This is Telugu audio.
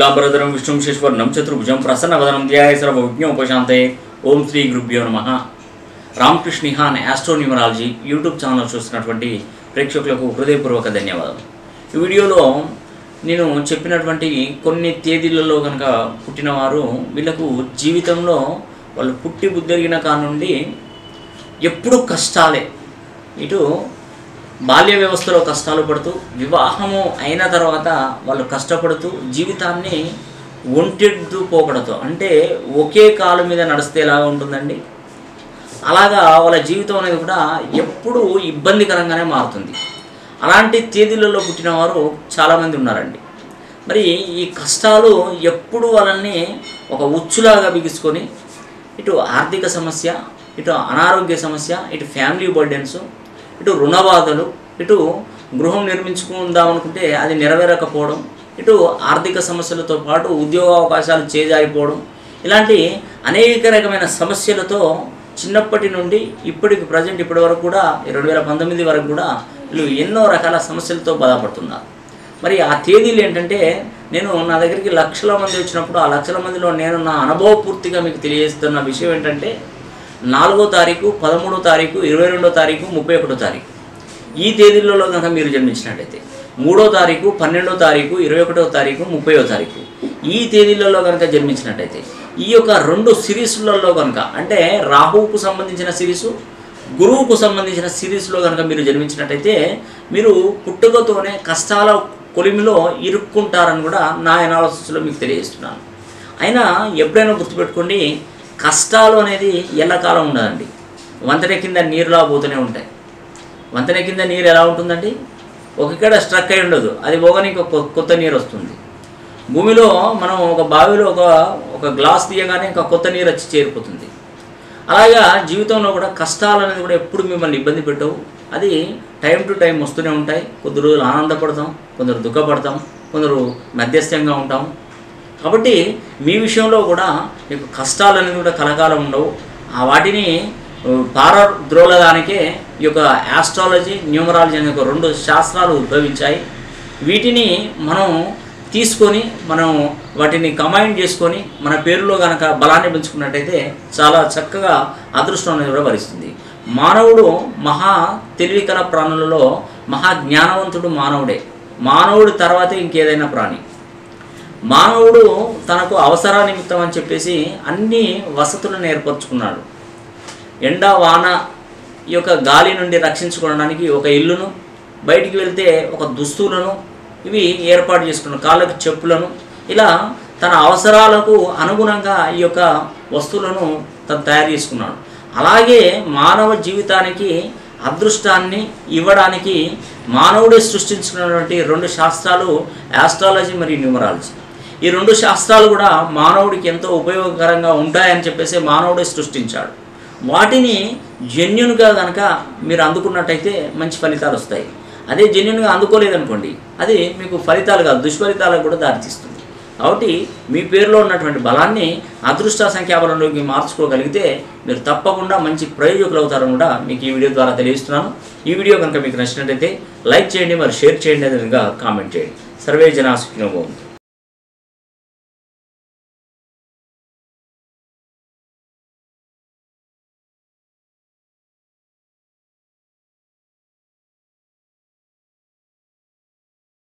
శుక్లాంబరధరం విష్ణుం శేశ్వర్ణం చతుర్భుజం ప్రసన్నవదనం ధ్యాయ సర్వజ్ఞోపశాంతే ఓం శ్రీ గురుభ్యో నమ Ramakrishna Nihan astronumerology YouTube channel చూస్తున్నటువంటి ప్రేక్షకులకు హృదయపూర్వక ధన్యవాదాలు ఈ వీడియోలో నేను చెప్పినటువంటి కొన్ని తేదీలలో కనుక పుట్టినవారు వీళ్ళకు జీవితంలో వాళ్ళు పుట్టి బుద్ధెరిగిన కానుండి ఎప్పుడూ కష్టాలే ఇటు బాల్య వ్యవస్థలో కష్టాలు పడుతూ వివాహము అయిన తర్వాత వాళ్ళు కష్టపడుతూ జీవితాన్ని ఒంటెద్దు పోకడతో అంటే ఒకే కాలు మీద నడిస్తే ఎలాగా ఉంటుందండి అలాగా వాళ్ళ జీవితం అనేది కూడా ఎప్పుడూ ఇబ్బందికరంగానే మారుతుంది అలాంటి తేదీలలో పుట్టిన వారు చాలామంది ఉన్నారండి మరి ఈ కష్టాలు ఎప్పుడు వాళ్ళని ఒక ఉచ్చులాగా బిగుసుకొని ఇటు ఆర్థిక సమస్య ఇటు అనారోగ్య సమస్య ఇటు ఫ్యామిలీ బర్డెన్స్ ఇటు రుణ బాధలు ఇటు గృహం నిర్మించుకుందాం అనుకుంటే అది నెరవేరకపోవడం ఇటు ఆర్థిక సమస్యలతో పాటు ఉద్యోగ అవకాశాలు చేజారిపోవడం ఇలాంటి అనేక రకమైన సమస్యలతో చిన్నప్పటి నుండి ఇప్పటికి ప్రజెంట్ ఇప్పటి వరకు కూడా రెండు వేల పంతొమ్మిది వరకు కూడా వీళ్ళు ఎన్నో రకాల సమస్యలతో బాధపడుతున్నారు మరి ఆ తేదీలు ఏంటంటే నేను నా దగ్గరికి లక్షల మంది వచ్చినప్పుడు ఆ లక్షల మందిలో నేను నా అనుభవపూర్తిగా మీకు తెలియజేస్తున్న విషయం ఏంటంటే నాలుగో తారీఖు పదమూడో తారీఖు ఇరవై రెండో తారీఖు ముప్పై ఒకటో తారీఖు ఈ తేదీలలో కనుక మీరు జన్మించినట్టయితే మూడో తారీఖు పన్నెండో తారీఖు ఇరవై ఒకటో తారీఖు ముప్పైో తారీఖు ఈ తేదీలలో కనుక జన్మించినట్టయితే ఈ యొక్క రెండు సిరీస్లలో కనుక అంటే రాహువుకు సంబంధించిన సిరీసు గురువుకు సంబంధించిన సిరీస్లో కనుక మీరు జన్మించినట్టయితే మీరు పుట్టుకతోనే కష్టాల కొలిమిలో ఇరుక్కుంటారని కూడా నా అనాలసిస్లో మీకు తెలియజేస్తున్నాను అయినా ఎప్పుడైనా గుర్తుపెట్టుకోండి కష్టాలు అనేది ఎల్లకాలం ఉండదండి వంతెన కింద నీరులా పోతూనే ఉంటాయి వంతెన కింద నీరు ఎలా ఉంటుందండి ఒకక్కడ స్ట్రక్ అయి ఉండదు అది పోగానే ఇంకో కొ- కొత్త నీరు వస్తుంది భూమిలో మనం ఒక బావిలో ఒక ఒక గ్లాస్ తీయగానే ఇంకా కొత్త నీరు వచ్చి చేరిపోతుంది అలాగా జీవితంలో కూడా కష్టాలు అనేది కూడా ఎప్పుడు మిమ్మల్ని ఇబ్బంది పెట్టవు అది టైం టు టైం వస్తూనే ఉంటాయి కొద్ది రోజులు ఆనందపడతాం కొందరు దుఃఖపడతాం కొందరు మధ్యస్థంగా ఉంటాం కాబట్టి మీ విషయంలో కూడా మీకు కష్టాలు అనేది కూడా కలకాలం ఉండవు ఆ వాటిని ఆ, పారద్రోలడానికే ఈ యొక్క ఆస్ట్రాలజీ న్యూమరాలజీ అనే ఒక రెండు శాస్త్రాలు ఉద్భవించాయి వీటిని మనం తీసుకొని మనం వాటిని కంబైన్ చేసుకొని మన పేరులో కనుక బలాన్ని పెంచుకున్నట్టయితే చాలా చక్కగా అదృష్టం అనేది కూడా వరిస్తుంది మానవుడు మహా తెలివి కల ప్రాణులలో మహా జ్ఞానవంతుడు మానవుడే మానవుడి తర్వాతే ఇంకేదైనా ప్రాణి మానవుడు తనకు అవసర నిమిత్తం అని చెప్పేసి అన్ని వసతులను ఏర్పరచుకున్నాడు ఎండ వాన ఈ యొక్క గాలి నుండి రక్షించుకోవడానికి ఒక ఇల్లును బయటికి వెళ్తే ఒక దుస్తులను ఇవి ఏర్పాటు చేసుకున్నాడు కాళ్ళకు చెప్పులను ఇలా తన అవసరాలకు అనుగుణంగా ఈ యొక్క వస్తువులను తను తయారు చేసుకున్నాడు అలాగే మానవ జీవితానికి అదృష్టాన్ని ఇవ్వడానికి మానవుడే సృష్టించుకున్నటువంటి రెండు శాస్త్రాలు ఆస్ట్రాలజీ మరియు న్యూమరాలజీ ఈ రెండు శాస్త్రాలు కూడా మానవుడికి ఎంతో ఉపయోగకరంగా ఉంటాయని చెప్పేసి మానవుడే సృష్టించాడు వాటిని జెన్యున్గా కనుక మీరు అందుకున్నట్టయితే మంచి ఫలితాలు వస్తాయి అదే జెన్యున్గా అందుకోలేదనుకోండి అది మీకు ఫలితాలు కాదు దుష్ఫలితాలకు కూడా దారితీస్తుంది కాబట్టి మీ పేరులో ఉన్నటువంటి బలాన్ని అదృష్ట సంఖ్యాబలంలోకి మార్చుకోగలిగితే మీరు తప్పకుండా మంచి ప్రయోజకులు అవుతారని కూడా మీకు ఈ వీడియో ద్వారా తెలియజేస్తున్నాను ఈ వీడియో కనుక మీకు నచ్చినట్టయితే లైక్ చేయండి మరి షేర్ చేయండి అదేవిధంగా కామెంట్ చేయండి సర్వే జనా సుఖినో భవంతు